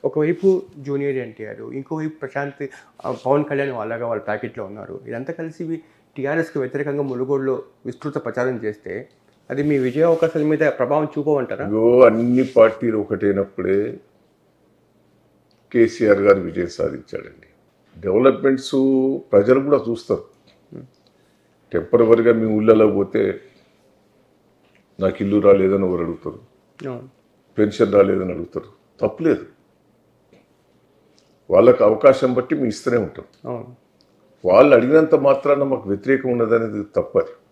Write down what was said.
ఒకవైపు జూనియర్ ఎన్టీఆర్ ఇంకోవైపు ప్రశాంత్ ఆ, పవన్ కళ్యాణ్ వాళ్ళగా వాళ్ళ ప్యాకెట్లో ఉన్నారు ఇదంతా కలిసి టీఆర్ఎస్కి వ్యతిరేకంగా ములుగోడులో విస్తృత ప్రచారం చేస్తే అది మీ విజయ అవకాశాల మీద ప్రభావం చూపమంటారా ఇగో అన్ని పార్టీలు ఒకటైనప్పుడే కేసీఆర్ గారు విజయం సాధించాడండి డెవలప్మెంట్స్ ప్రజలు కూడా చూస్తారు టెంపరవరిగా మీ ఊళ్ళలో పోతే నాకు ఇల్లు రాలేదని ఒకరు అడుగుతారు అవును పెన్షన్ రాలేదని అడుగుతారు తప్పులేదు వాళ్ళకి అవకాశం బట్టి మేము ఇస్తూనే ఉంటాం అవును వాళ్ళు అడిగినంత మాత్రాన మాకు వ్యతిరేకం ఉన్నదనేది తప్పది